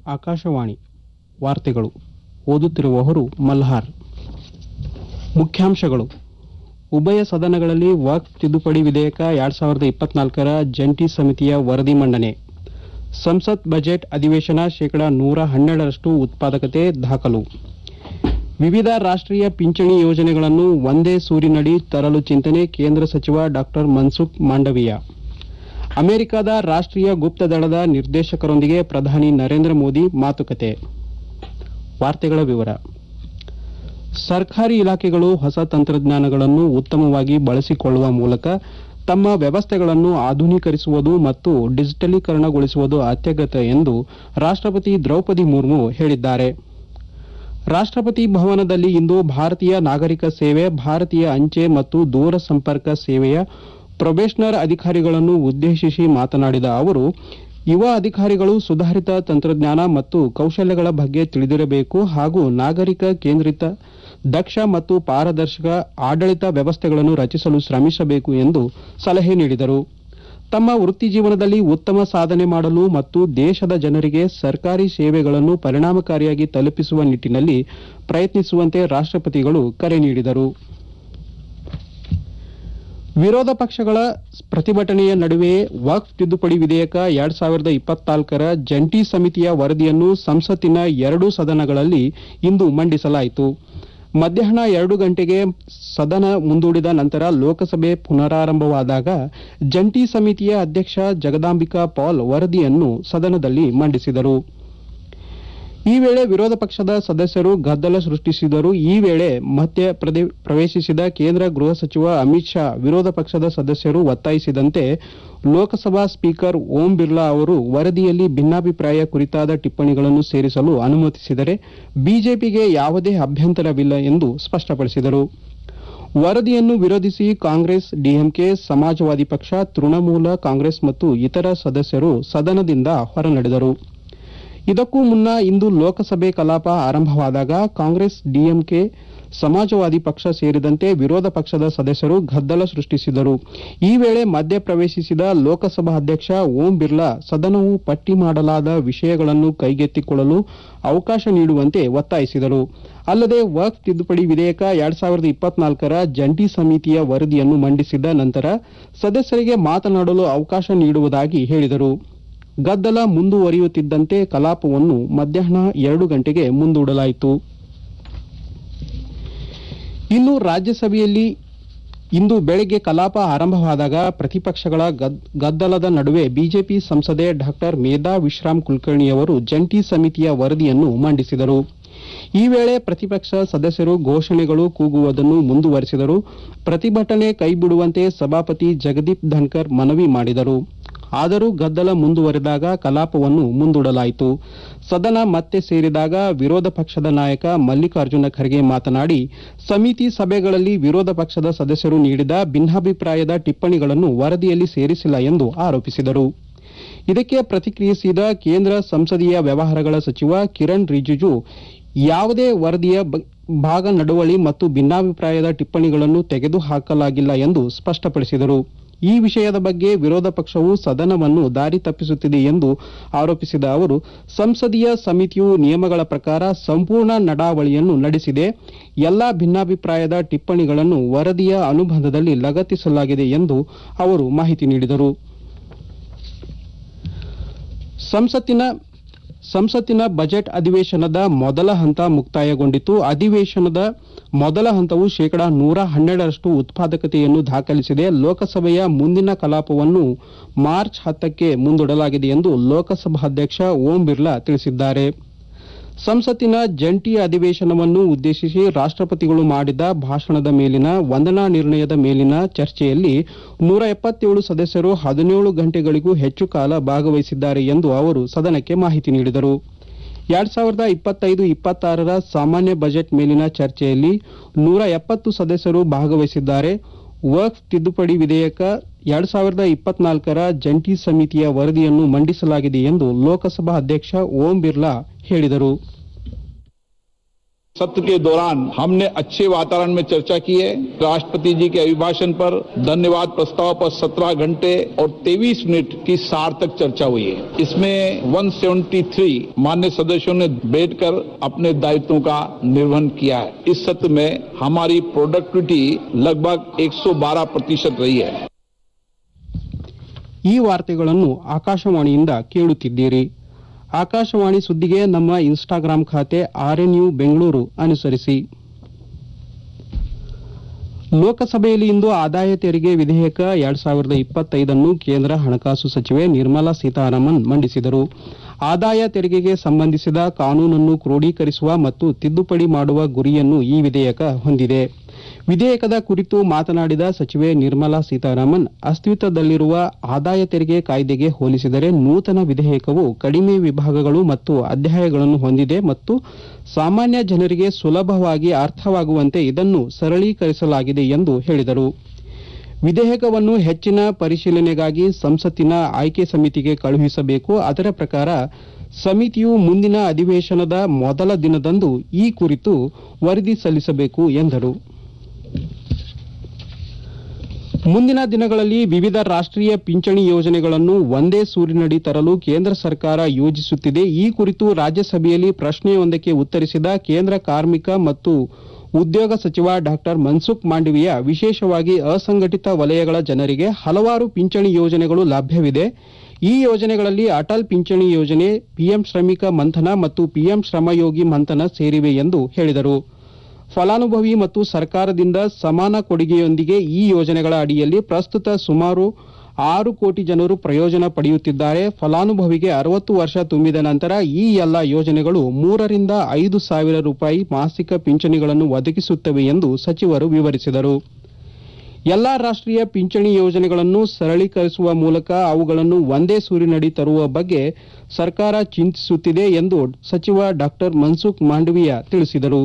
ಆಕಾಶವಾಣಿ ವಾರ್ತೆಗಳು ಓದುತ್ತಿರುವವರು ಮಲ್ಹಾರ್ ಮುಖ್ಯಾಂಶಗಳು ಉಭಯ ಸದನಗಳಲ್ಲಿ ವಕ್ಫ್ ತಿದ್ದುಪಡಿ ವಿಧೇಯಕ ಎರಡ್ ಸಾವಿರದ ಇಪ್ಪತ್ನಾಲ್ಕರ ಜಂಟಿ ಸಮಿತಿಯ ವರದಿ ಮಂಡನೆ ಸಂಸತ್ ಬಜೆಟ್ ಅಧಿವೇಶನ ಶೇಕಡಾ ನೂರ ಹನ್ನೆರಡರಷ್ಟು ಉತ್ಪಾದಕತೆ ದಾಖಲು ವಿವಿಧ ರಾಷ್ಟ್ರೀಯ ಪಿಂಚಣಿ ಯೋಜನೆಗಳನ್ನು ಒಂದೇ ಸೂರಿನಡಿ ತರಲು ಚಿಂತನೆ ಕೇಂದ್ರ ಸಚಿವ ಡಾ ಮನ್ಸುಖ್ ಮಾಂಡವೀಯ ಅಮೆರಿಕದ ರಾಷ್ಟ್ರೀಯ ಗುಪ್ತದಳದ ನಿರ್ದೇಶಕರೊಂದಿಗೆ ಪ್ರಧಾನಿ ನರೇಂದ್ರ ಮೋದಿ ಮಾತುಕತೆ ವಾರ್ತೆಗಳ ವಿವರ ಸರ್ಕಾರಿ ಇಲಾಖೆಗಳು ಹೊಸ ತಂತ್ರಜ್ಞಾನಗಳನ್ನು ಉತ್ತಮವಾಗಿ ಬಳಸಿಕೊಳ್ಳುವ ಮೂಲಕ ತಮ್ಮ ವ್ಯವಸ್ಥೆಗಳನ್ನು ಆಧುನೀಕರಿಸುವುದು ಮತ್ತು ಡಿಜಿಟಲೀಕರಣಗೊಳಿಸುವುದು ಅತ್ಯಗತ್ಯ ಎಂದು ರಾಷ್ಟ್ರಪತಿ ದ್ರೌಪದಿ ಮುರ್ಮು ಹೇಳಿದ್ದಾರೆ ರಾಷ್ಟ್ರಪತಿ ಭವನದಲ್ಲಿ ಇಂದು ಭಾರತೀಯ ನಾಗರಿಕ ಸೇವೆ ಭಾರತೀಯ ಅಂಚೆ ಮತ್ತು ದೂರ ಸಂಪರ್ಕ ಸೇವೆಯ ಪ್ರೊಬೇಷನರ್ ಅಧಿಕಾರಿಗಳನ್ನು ಉದ್ದೇಶಿಸಿ ಮಾತನಾಡಿದ ಅವರು ಯುವ ಅಧಿಕಾರಿಗಳು ಸುಧಾರಿತ ತಂತ್ರಜ್ಞಾನ ಮತ್ತು ಕೌಶಲ್ಯಗಳ ಬಗ್ಗೆ ತಿಳಿದಿರಬೇಕು ಹಾಗೂ ನಾಗರಿಕ ಕೇಂದ್ರಿತ ದಕ್ಷ ಮತ್ತು ಪಾರದರ್ಶಕ ಆಡಳಿತ ವ್ಯವಸ್ಥೆಗಳನ್ನು ರಚಿಸಲು ಶ್ರಮಿಸಬೇಕು ಎಂದು ಸಲಹೆ ನೀಡಿದರು ತಮ್ಮ ವೃತ್ತಿ ಜೀವನದಲ್ಲಿ ಉತ್ತಮ ಸಾಧನೆ ಮಾಡಲು ಮತ್ತು ದೇಶದ ಜನರಿಗೆ ಸರ್ಕಾರಿ ಸೇವೆಗಳನ್ನು ಪರಿಣಾಮಕಾರಿಯಾಗಿ ತಲುಪಿಸುವ ನಿಟ್ಟಿನಲ್ಲಿ ಪ್ರಯತ್ನಿಸುವಂತೆ ರಾಷ್ಟ್ರಪತಿಗಳು ಕರೆ ನೀಡಿದರು ವಿರೋಧ ಪಕ್ಷಗಳ ಪ್ರತಿಭಟನೆಯ ನಡುವೆಯೇ ವಕ್ಫ್ ತಿದ್ದುಪಡಿ ವಿಧೇಯಕ ಎರಡ್ ಸಾವಿರದ ಇಪ್ಪತ್ನಾಲ್ಕರ ಜಂಟಿ ಸಮಿತಿಯ ವರದಿಯನ್ನು ಸಂಸತ್ತಿನ ಎರಡೂ ಸದನಗಳಲ್ಲಿ ಇಂದು ಮಂಡಿಸಲಾಯಿತು ಮಧ್ಯಾಹ್ನ ಎರಡು ಗಂಟೆಗೆ ಸದನ ಮುಂದೂಡಿದ ನಂತರ ಲೋಕಸಭೆ ಪುನರಾರಂಭವಾದಾಗ ಜಂಟಿ ಸಮಿತಿಯ ಅಧ್ಯಕ್ಷ ಜಗದಾಂಬಿಕಾ ಪಾಲ್ ವರದಿಯನ್ನು ಸದನದಲ್ಲಿ ಮಂಡಿಸಿದರು ಈ ವೇಳೆ ವಿರೋಧ ಪಕ್ಷದ ಸದಸ್ಯರು ಗದ್ದಲ ಸೃಷ್ಟಿಸಿದರು ಈ ವೇಳೆ ಮಧ್ಯ ಪ್ರದೆ- ಪ್ರವೇಶಿಸಿದ ಕೇಂದ್ರ ಗೃಹ ಸಚಿವ ಅಮಿತ್ ಶಾ ವಿರೋಧ ಪಕ್ಷದ ಸದಸ್ಯರು ಒತ್ತಾಯಿಸಿದಂತೆ ಲೋಕಸಭಾ ಸ್ಪೀಕರ್ ಓಂ ಬಿರ್ಲಾ ಅವರು ವರದಿಯಲ್ಲಿ ಭಿನ್ನಾಭಿಪ್ರಾಯ ಕುರಿತಾದ ಟಿಪ್ಪಣಿಗಳನ್ನು ಸೇರಿಸಲು ಅನುಮತಿಸಿದರೆ ಬಿಜೆಪಿಗೆ ಯಾವುದೇ ಅಭ್ಯಂತರವಿಲ್ಲ ಎಂದು ಸ್ಪಷ್ಟಪಡಿಸಿದರು ವರದಿಯನ್ನು ವಿರೋಧಿಸಿ ಕಾಂಗ್ರೆಸ್ ಡಿಎಂಕೆ ಸಮಾಜವಾದಿ ಪಕ್ಷ ತೃಣಮೂಲ ಕಾಂಗ್ರೆಸ್ ಮತ್ತು ಇತರ ಸದಸ್ಯರು ಸದನದಿಂದ ಹೊರನಡೆದರು ಇದಕ್ಕೂ ಮುನ್ನ ಇಂದು ಲೋಕಸಭೆ ಕಲಾಪ ಆರಂಭವಾದಾಗ ಕಾಂಗ್ರೆಸ್ ಡಿಎಂಕೆ ಸಮಾಜವಾದಿ ಪಕ್ಷ ಸೇರಿದಂತೆ ವಿರೋಧ ಪಕ್ಷದ ಸದಸ್ಯರು ಗದ್ದಲ ಸೃಷ್ಟಿಸಿದರು ಈ ವೇಳೆ ಮಧ್ಯ ಪ್ರವೇಶಿಸಿದ ಲೋಕಸಭಾ ಅಧ್ಯಕ್ಷ ಓಂ ಬಿರ್ಲಾ ಸದನವು ಪಟ್ಟಿ ಮಾಡಲಾದ ವಿಷಯಗಳನ್ನು ಕೈಗೆತ್ತಿಕೊಳ್ಳಲು ಅವಕಾಶ ನೀಡುವಂತೆ ಒತ್ತಾಯಿಸಿದರು ಅಲ್ಲದೆ ವಕ್ಫ್ ತಿದ್ದುಪಡಿ ವಿಧೇಯಕ ಎರಡ್ ಸಾವಿರದ ಇಪ್ಪತ್ನಾಲ್ಕರ ಜಂಟಿ ಸಮಿತಿಯ ವರದಿಯನ್ನು ಮಂಡಿಸಿದ ನಂತರ ಸದಸ್ಯರಿಗೆ ಮಾತನಾಡಲು ಅವಕಾಶ ನೀಡುವುದಾಗಿ ಹೇಳಿದರು ಗದ್ದಲ ಮುಂದುವರಿಯುತ್ತಿದ್ದಂತೆ ಕಲಾಪವನ್ನು ಮಧ್ಯಾಹ್ನ ಎರಡು ಗಂಟೆಗೆ ಮುಂದೂಡಲಾಯಿತು ಇನ್ನು ರಾಜ್ಯಸಭೆಯಲ್ಲಿ ಇಂದು ಬೆಳಗ್ಗೆ ಕಲಾಪ ಆರಂಭವಾದಾಗ ಪ್ರತಿಪಕ್ಷಗಳ ಗದ್- ಗದ್ದಲದ ನಡುವೆ ಬಿಜೆಪಿ ಸಂಸದೆ ಡಾಕ್ಟರ್ ಮೇಧಾ ವಿಶ್ರಾಮ್ ಕುಲಕರ್ಣಿಯವರು ಜಂಟಿ ಸಮಿತಿಯ ವರದಿಯನ್ನು ಮಂಡಿಸಿದರು ಈ ವೇಳೆ ಪ್ರತಿಪಕ್ಷ ಸದಸ್ಯರು ಘೋಷಣೆಗಳು ಕೂಗುವುದನ್ನು ಮುಂದುವರೆಸಿದರು ಪ್ರತಿಭಟನೆ ಕೈಬಿಡುವಂತೆ ಸಭಾಪತಿ ಜಗದೀಪ್ ಧನ್ಕರ್ ಮನವಿ ಮಾಡಿದರು ಆದರೂ ಗದ್ದಲ ಮುಂದುವರೆದಾಗ ಕಲಾಪವನ್ನು ಮುಂದೂಡಲಾಯಿತು ಸದನ ಮತ್ತೆ ಸೇರಿದಾಗ ವಿರೋಧ ಪಕ್ಷದ ನಾಯಕ ಮಲ್ಲಿಕಾರ್ಜುನ ಖರ್ಗೆ ಮಾತನಾಡಿ ಸಮಿತಿ ಸಭೆಗಳಲ್ಲಿ ವಿರೋಧ ಪಕ್ಷದ ಸದಸ್ಯರು ನೀಡಿದ ಭಿನ್ನಾಭಿಪ್ರಾಯದ ಟಿಪ್ಪಣಿಗಳನ್ನು ವರದಿಯಲ್ಲಿ ಸೇರಿಸಿಲ್ಲ ಎಂದು ಆರೋಪಿಸಿದರು ಇದಕ್ಕೆ ಪ್ರತಿಕ್ರಿಯಿಸಿದ ಕೇಂದ್ರ ಸಂಸದೀಯ ವ್ಯವಹಾರಗಳ ಸಚಿವ ಕಿರಣ್ ರಿಜಿಜು ಯಾವುದೇ ವರದಿಯ ಬ- ಭಾಗ ನಡುವಳಿ ಮತ್ತು ಭಿನ್ನಾಭಿಪ್ರಾಯದ ಟಿಪ್ಪಣಿಗಳನ್ನು ತೆಗೆದುಹಾಕಲಾಗಿಲ್ಲ ಎಂದು ಸ್ಪಷ್ಟಪಡಿಸಿದರು ಈ ವಿಷಯದ ಬಗ್ಗೆ ವಿರೋಧ ಪಕ್ಷವು ಸದನವನ್ನು ದಾರಿ ತಪ್ಪಿಸುತ್ತಿದೆ ಎಂದು ಆರೋಪಿಸಿದ ಅವರು ಸಂಸದೀಯ ಸಮಿತಿಯು ನಿಯಮಗಳ ಪ್ರಕಾರ ಸಂಪೂರ್ಣ ನಡಾವಳಿಯನ್ನು ನಡೆಸಿದೆ ಎಲ್ಲಾ ಭಿನ್ನಾಭಿಪ್ರಾಯದ ಟಿಪ್ಪಣಿಗಳನ್ನು ವರದಿಯ ಅನುಬಂಧದಲ್ಲಿ ಲಗತ್ತಿಸಲಾಗಿದೆ ಎಂದು ಅವರು ಮಾಹಿತಿ ನೀಡಿದರು ಸಂಸತ್ತಿನ ಸಂಸತ್ತಿನ ಬಜೆಟ್ ಅಧಿವೇಶನದ ಮೊದಲ ಹಂತ ಮುಕ್ತಾಯಗೊಂಡಿತು ಅಧಿವೇಶನದ ಮೊದಲ ಹಂತವು ಶೇಕಡಾ ನೂರ ಹನ್ನೆರಡರಷ್ಟು ಉತ್ಪಾದಕತೆಯನ್ನು ದಾಖಲಿಸಿದೆ ಲೋಕಸಭೆಯ ಮುಂದಿನ ಕಲಾಪವನ್ನು ಮಾರ್ಚ್ ಹತ್ತಕ್ಕೆ ಮುಂದೂಡಲಾಗಿದೆ ಎಂದು ಲೋಕಸಭಾಧ್ಯಕ್ಷ ಓಂ ಬಿರ್ಲಾ ತಿಳಿಸಿದ್ದಾರೆ ಸಂಸತ್ತಿನ ಜಂಟಿ ಅಧಿವೇಶನವನ್ನು ಉದ್ದೇಶಿಸಿ ರಾಷ್ಟ್ರಪತಿಗಳು ಮಾಡಿದ ಭಾಷಣದ ಮೇಲಿನ ವಂದನಾ ನಿರ್ಣಯದ ಮೇಲಿನ ಚರ್ಚೆಯಲ್ಲಿ ನೂರ ಎಪ್ಪತ್ತೇಳು ಸದಸ್ಯರು ಹದಿನೇಳು ಗಂಟೆಗಳಿಗೂ ಹೆಚ್ಚು ಕಾಲ ಭಾಗವಹಿಸಿದ್ದಾರೆ ಎಂದು ಅವರು ಸದನಕ್ಕೆ ಮಾಹಿತಿ ನೀಡಿದರು ಎರಡ್ ಸಾವಿರದ ಇಪ್ಪತ್ತೈದು ಇಪ್ಪತ್ತಾರರ ಸಾಮಾನ್ಯ ಬಜೆಟ್ ಮೇಲಿನ ಚರ್ಚೆಯಲ್ಲಿ ನೂರ ಎಪ್ಪತ್ತು ಸದಸ್ಯರು ಭಾಗವಹಿಸಿದ್ದಾರೆ ವಕ್ಫ್ ತಿದ್ದುಪಡಿ ವಿಧೇಯಕ ಎರಡ್ ಸಾವಿರದ ಇಪ್ಪತ್ನಾಲ್ಕರ ಜಂಟಿ ಸಮಿತಿಯ ವರದಿಯನ್ನು ಮಂಡಿಸಲಾಗಿದೆ ಎಂದು ಲೋಕಸಭಾ ಅಧ್ಯಕ್ಷ ಓಂ ಬಿರ್ಲಾ ಹೇಳಿದರು सत्र के दौरान हमने अच्छे वातावरण में चर्चा की है राष्ट्रपति जी के अभिभाषण पर धन्यवाद प्रस्ताव पर 17 घंटे और 23 मिनट की सार्थक चर्चा हुई है इसमें 173 मान्य सदस्यों ने बैठकर अपने दायित्वों का निर्वहन किया है इस सत्र में हमारी प्रोडक्टिविटी लगभग 112 प्रतिशत रही है ಈ ವಾರ್ತೆಗಳನ್ನು ಆಕಾಶವಾಣಿಯಿಂದ ಕೇಳುತ್ತಿದ್ದೀರಿ ಆಕಾಶವಾಣಿ ಸುದ್ದಿಗೆ ನಮ್ಮ ಇನ್ಸ್ಟಾಗ್ರಾಂ ಖಾತೆ ಆರ್ಎನ್ಯು ಬೆಂಗಳೂರು ಅನುಸರಿಸಿ ಲೋಕಸಭೆಯಲ್ಲಿ ಇಂದು ಆದಾಯ ತೆರಿಗೆ ವಿಧೇಯಕ ಎರಡ್ ಸಾವಿರದ ಇಪ್ಪತ್ತೈದನ್ನು ಕೇಂದ್ರ ಹಣಕಾಸು ಸಚಿವೆ ನಿರ್ಮಲಾ ಸೀತಾರಾಮನ್ ಮಂಡಿಸಿದರು ಆದಾಯ ತೆರಿಗೆಗೆ ಸಂಬಂಧಿಸಿದ ಕಾನೂನನ್ನು ಕ್ರೋಢೀಕರಿಸುವ ಮತ್ತು ತಿದ್ದುಪಡಿ ಮಾಡುವ ಗುರಿಯನ್ನು ಈ ವಿಧೇಯಕ ಹೊಂದಿದೆ ವಿಧೇಯಕದ ಕುರಿತು ಮಾತನಾಡಿದ ಸಚಿವೆ ನಿರ್ಮಲಾ ಸೀತಾರಾಮನ್ ಅಸ್ತಿತ್ವದಲ್ಲಿರುವ ಆದಾಯ ತೆರಿಗೆ ಕಾಯ್ದೆಗೆ ಹೋಲಿಸಿದರೆ ನೂತನ ವಿಧೇಯಕವು ಕಡಿಮೆ ವಿಭಾಗಗಳು ಮತ್ತು ಅಧ್ಯಾಯಗಳನ್ನು ಹೊಂದಿದೆ ಮತ್ತು ಸಾಮಾನ್ಯ ಜನರಿಗೆ ಸುಲಭವಾಗಿ ಅರ್ಥವಾಗುವಂತೆ ಇದನ್ನು ಸರಳೀಕರಿಸಲಾಗಿದೆ ಎಂದು ಹೇಳಿದರು ವಿಧೇಯಕವನ್ನು ಹೆಚ್ಚಿನ ಪರಿಶೀಲನೆಗಾಗಿ ಸಂಸತ್ತಿನ ಆಯ್ಕೆ ಸಮಿತಿಗೆ ಕಳುಹಿಸಬೇಕು ಅದರ ಪ್ರಕಾರ ಸಮಿತಿಯು ಮುಂದಿನ ಅಧಿವೇಶನದ ಮೊದಲ ದಿನದಂದು ಈ ಕುರಿತು ವರದಿ ಸಲ್ಲಿಸಬೇಕು ಎಂದರು ಮುಂದಿನ ದಿನಗಳಲ್ಲಿ ವಿವಿಧ ರಾಷ್ಟ್ರೀಯ ಪಿಂಚಣಿ ಯೋಜನೆಗಳನ್ನು ಒಂದೇ ಸೂರಿನಡಿ ತರಲು ಕೇಂದ್ರ ಸರ್ಕಾರ ಯೋಜಿಸುತ್ತಿದೆ ಈ ಕುರಿತು ರಾಜ್ಯಸಭೆಯಲ್ಲಿ ಪ್ರಶ್ನೆಯೊಂದಕ್ಕೆ ಉತ್ತರಿಸಿದ ಕೇಂದ್ರ ಕಾರ್ಮಿಕ ಮತ್ತು ಉದ್ಯೋಗ ಸಚಿವ ಡಾ ಮನ್ಸುಖ್ ಮಾಂಡವೀಯ ವಿಶೇಷವಾಗಿ ಅಸಂಘಟಿತ ವಲಯಗಳ ಜನರಿಗೆ ಹಲವಾರು ಪಿಂಚಣಿ ಯೋಜನೆಗಳು ಲಭ್ಯವಿದೆ ಈ ಯೋಜನೆಗಳಲ್ಲಿ ಅಟಲ್ ಪಿಂಚಣಿ ಯೋಜನೆ ಪಿಎಂ ಶ್ರಮಿಕ ಮಂಥನ ಮತ್ತು ಪಿಎಂ ಶ್ರಮಯೋಗಿ ಮಂಥನ ಸೇರಿವೆ ಎಂದು ಹೇಳಿದರು ಫಲಾನುಭವಿ ಮತ್ತು ಸರ್ಕಾರದಿಂದ ಸಮಾನ ಕೊಡುಗೆಯೊಂದಿಗೆ ಈ ಯೋಜನೆಗಳ ಅಡಿಯಲ್ಲಿ ಪ್ರಸ್ತುತ ಸುಮಾರು ಆರು ಕೋಟಿ ಜನರು ಪ್ರಯೋಜನ ಪಡೆಯುತ್ತಿದ್ದಾರೆ ಫಲಾನುಭವಿಗೆ ಅರವತ್ತು ವರ್ಷ ತುಂಬಿದ ನಂತರ ಈ ಎಲ್ಲ ಯೋಜನೆಗಳು ಮೂರರಿಂದ ಐದು ಸಾವಿರ ರೂಪಾಯಿ ಮಾಸಿಕ ಪಿಂಚಣಿಗಳನ್ನು ಒದಗಿಸುತ್ತವೆ ಎಂದು ಸಚಿವರು ವಿವರಿಸಿದರು ಎಲ್ಲಾ ರಾಷ್ಟ್ರೀಯ ಪಿಂಚಣಿ ಯೋಜನೆಗಳನ್ನು ಸರಳೀಕರಿಸುವ ಮೂಲಕ ಅವುಗಳನ್ನು ಒಂದೇ ಸೂರಿನಡಿ ತರುವ ಬಗ್ಗೆ ಸರ್ಕಾರ ಚಿಂತಿಸುತ್ತಿದೆ ಎಂದು ಸಚಿವ ಡಾ ಮನ್ಸುಖ್ ಮಾಂಡವೀಯ ತಿಳಿಸಿದರು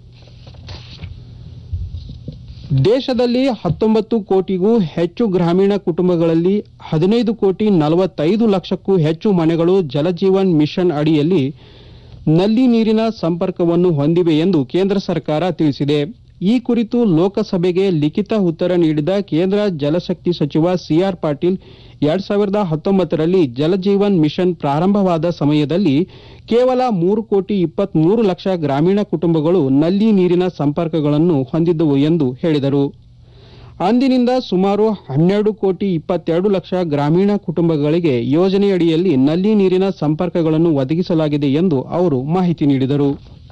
ದೇಶದಲ್ಲಿ ಹತ್ತೊಂಬತ್ತು ಕೋಟಿಗೂ ಹೆಚ್ಚು ಗ್ರಾಮೀಣ ಕುಟುಂಬಗಳಲ್ಲಿ ಹದಿನೈದು ಕೋಟಿ ನಲವತ್ತೈದು ಲಕ್ಷಕ್ಕೂ ಹೆಚ್ಚು ಮನೆಗಳು ಜಲಜೀವನ್ ಮಿಷನ್ ಅಡಿಯಲ್ಲಿ ನಲ್ಲಿ ನೀರಿನ ಸಂಪರ್ಕವನ್ನು ಹೊಂದಿವೆ ಎಂದು ಕೇಂದ್ರ ಸರ್ಕಾರ ತಿಳಿಸಿದೆ ಈ ಕುರಿತು ಲೋಕಸಭೆಗೆ ಲಿಖಿತ ಉತ್ತರ ನೀಡಿದ ಕೇಂದ್ರ ಜಲಶಕ್ತಿ ಸಚಿವ ಸಿಆರ್ ಪಾಟೀಲ್ ಎರಡ್ ಸಾವಿರದ ಹತ್ತೊಂಬತ್ತರಲ್ಲಿ ಜಲಜೀವನ್ ಮಿಷನ್ ಪ್ರಾರಂಭವಾದ ಸಮಯದಲ್ಲಿ ಕೇವಲ ಮೂರು ಕೋಟಿ ಇಪ್ಪತ್ಮೂರು ಲಕ್ಷ ಗ್ರಾಮೀಣ ಕುಟುಂಬಗಳು ನಲ್ಲಿ ನೀರಿನ ಸಂಪರ್ಕಗಳನ್ನು ಹೊಂದಿದ್ದವು ಎಂದು ಹೇಳಿದರು ಅಂದಿನಿಂದ ಸುಮಾರು ಹನ್ನೆರಡು ಕೋಟಿ ಇಪ್ಪತ್ತೆರಡು ಲಕ್ಷ ಗ್ರಾಮೀಣ ಕುಟುಂಬಗಳಿಗೆ ಯೋಜನೆಯಡಿಯಲ್ಲಿ ನಲ್ಲಿ ನೀರಿನ ಸಂಪರ್ಕಗಳನ್ನು ಒದಗಿಸಲಾಗಿದೆ ಎಂದು ಅವರು ಮಾಹಿತಿ ನೀಡಿದರು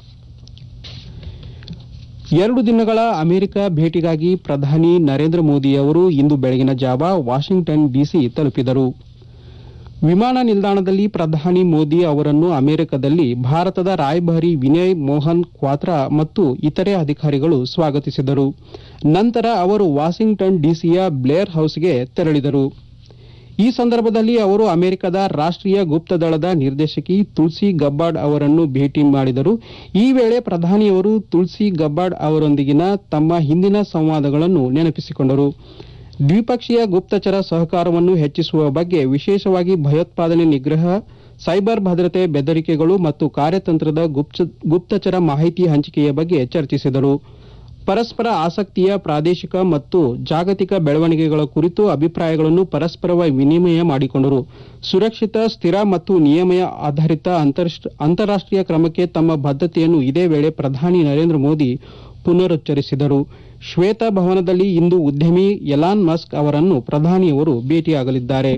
ಎರಡು ದಿನಗಳ ಅಮೆರಿಕ ಭೇಟಿಗಾಗಿ ಪ್ರಧಾನಿ ನರೇಂದ್ರ ಮೋದಿ ಅವರು ಇಂದು ಬೆಳಗಿನ ಜಾವ ವಾಷಿಂಗ್ಟನ್ ಡಿಸಿ ತಲುಪಿದರು ವಿಮಾನ ನಿಲ್ದಾಣದಲ್ಲಿ ಪ್ರಧಾನಿ ಮೋದಿ ಅವರನ್ನು ಅಮೆರಿಕದಲ್ಲಿ ಭಾರತದ ರಾಯಭಾರಿ ವಿನಯ್ ಮೋಹನ್ ಕ್ವಾತ್ರಾ ಮತ್ತು ಇತರೆ ಅಧಿಕಾರಿಗಳು ಸ್ವಾಗತಿಸಿದರು ನಂತರ ಅವರು ವಾಷಿಂಗ್ಟನ್ ಡಿಸಿಯ ಬ್ಲೇರ್ ಹೌಸ್ಗೆ ತೆರಳಿದರು ಈ ಸಂದರ್ಭದಲ್ಲಿ ಅವರು ಅಮೆರಿಕದ ರಾಷ್ಟ್ರೀಯ ಗುಪ್ತದಳದ ನಿರ್ದೇಶಕಿ ತುಳ್ಸಿ ಗಬ್ಬಾರ್ಡ್ ಅವರನ್ನು ಭೇಟಿ ಮಾಡಿದರು ಈ ವೇಳೆ ಪ್ರಧಾನಿಯವರು ತುಳ್ಸಿ ಗಬ್ಬಾರ್ಡ್ ಅವರೊಂದಿಗಿನ ತಮ್ಮ ಹಿಂದಿನ ಸಂವಾದಗಳನ್ನು ನೆನಪಿಸಿಕೊಂಡರು ದ್ವಿಪಕ್ಷೀಯ ಗುಪ್ತಚರ ಸಹಕಾರವನ್ನು ಹೆಚ್ಚಿಸುವ ಬಗ್ಗೆ ವಿಶೇಷವಾಗಿ ಭಯೋತ್ಪಾದನೆ ನಿಗ್ರಹ ಸೈಬರ್ ಭದ್ರತೆ ಬೆದರಿಕೆಗಳು ಮತ್ತು ಕಾರ್ಯತಂತ್ರದ ಗುಪ್ತ- ಗುಪ್ತಚರ ಮಾಹಿತಿ ಹಂಚಿಕೆಯ ಬಗ್ಗೆ ಚರ್ಚಿಸಿದರು ಪರಸ್ಪರ ಆಸಕ್ತಿಯ ಪ್ರಾದೇಶಿಕ ಮತ್ತು ಜಾಗತಿಕ ಬೆಳವಣಿಗೆಗಳ ಕುರಿತು ಅಭಿಪ್ರಾಯಗಳನ್ನು ಪರಸ್ಪರ ವಿನಿಮಯ ಮಾಡಿಕೊಂಡರು ಸುರಕ್ಷಿತ ಸ್ಥಿರ ಮತ್ತು ನಿಯಮ ಆಧಾರಿತ ಅಂತರ್ಷ್ಟ- ಅಂತಾರಾಷ್ಟ್ರೀಯ ಕ್ರಮಕ್ಕೆ ತಮ್ಮ ಬದ್ಧತೆಯನ್ನು ಇದೇ ವೇಳೆ ಪ್ರಧಾನಿ ನರೇಂದ್ರ ಮೋದಿ ಪುನರುಚ್ಚರಿಸಿದರು ಶ್ವೇತ ಭವನದಲ್ಲಿ ಇಂದು ಉದ್ಯಮಿ ಎಲಾನ್ ಮಸ್ಕ್ ಅವರನ್ನು ಪ್ರಧಾನಿಯವರು ಭೇಟಿಯಾಗಲಿದ್ದಾರೆ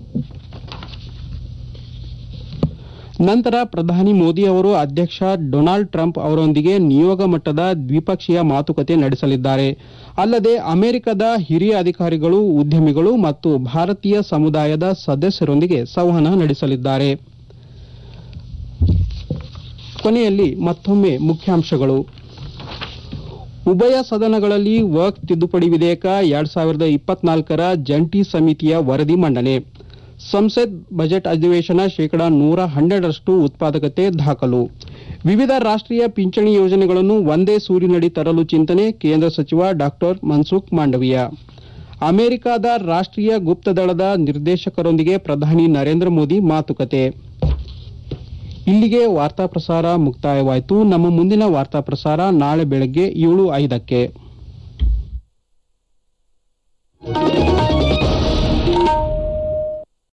ನಂತರ ಪ್ರಧಾನಿ ಮೋದಿ ಅವರು ಅಧ್ಯಕ್ಷ ಡೊನಾಲ್ಡ್ ಟ್ರಂಪ್ ಅವರೊಂದಿಗೆ ನಿಯೋಗ ಮಟ್ಟದ ದ್ವಿಪಕ್ಷೀಯ ಮಾತುಕತೆ ನಡೆಸಲಿದ್ದಾರೆ ಅಲ್ಲದೆ ಅಮೆರಿಕದ ಹಿರಿಯ ಅಧಿಕಾರಿಗಳು ಉದ್ಯಮಿಗಳು ಮತ್ತು ಭಾರತೀಯ ಸಮುದಾಯದ ಸದಸ್ಯರೊಂದಿಗೆ ಸಂವಹನ ನಡೆಸಲಿದ್ದಾರೆ ಕೊನೆಯಲ್ಲಿ ಮತ್ತೊಮ್ಮೆ ಮುಖ್ಯಾಂಶಗಳು ಉಭಯ ಸದನಗಳಲ್ಲಿ ವರ್ಕ್ ತಿದ್ದುಪಡಿ ವಿಧೇಯಕ ಎರಡ್ ಸಾವಿರದ ಇಪ್ಪತ್ನಾಲ್ಕರ ಜಂಟಿ ಸಮಿತಿಯ ವರದಿ ಮಂಡನೆ ಸಂಸತ್ ಬಜೆಟ್ ಅಧಿವೇಶನ ಶೇಕಡಾ ನೂರ ಹನ್ನೆರಡರಷ್ಟು ಉತ್ಪಾದಕತೆ ದಾಖಲು ವಿವಿಧ ರಾಷ್ಟ್ರೀಯ ಪಿಂಚಣಿ ಯೋಜನೆಗಳನ್ನು ಒಂದೇ ಸೂರಿನಡಿ ತರಲು ಚಿಂತನೆ ಕೇಂದ್ರ ಸಚಿವ ಡಾಕ್ಟರ್ ಮನ್ಸುಖ್ ಮಾಂಡವೀಯ ಅಮೆರಿಕದ ರಾಷ್ಟ್ರೀಯ ಗುಪ್ತದಳದ ನಿರ್ದೇಶಕರೊಂದಿಗೆ ಪ್ರಧಾನಿ ನರೇಂದ್ರ ಮೋದಿ ಮಾತುಕತೆ ಇಲ್ಲಿಗೆ ವಾರ್ತಾ ಪ್ರಸಾರ ಮುಕ್ತಾಯವಾಯಿತು ನಮ್ಮ ಮುಂದಿನ ವಾರ್ತಾ ಪ್ರಸಾರ ನಾಳೆ ಬೆಳಗ್ಗೆ ಏಳು ಐದಕ್ಕೆ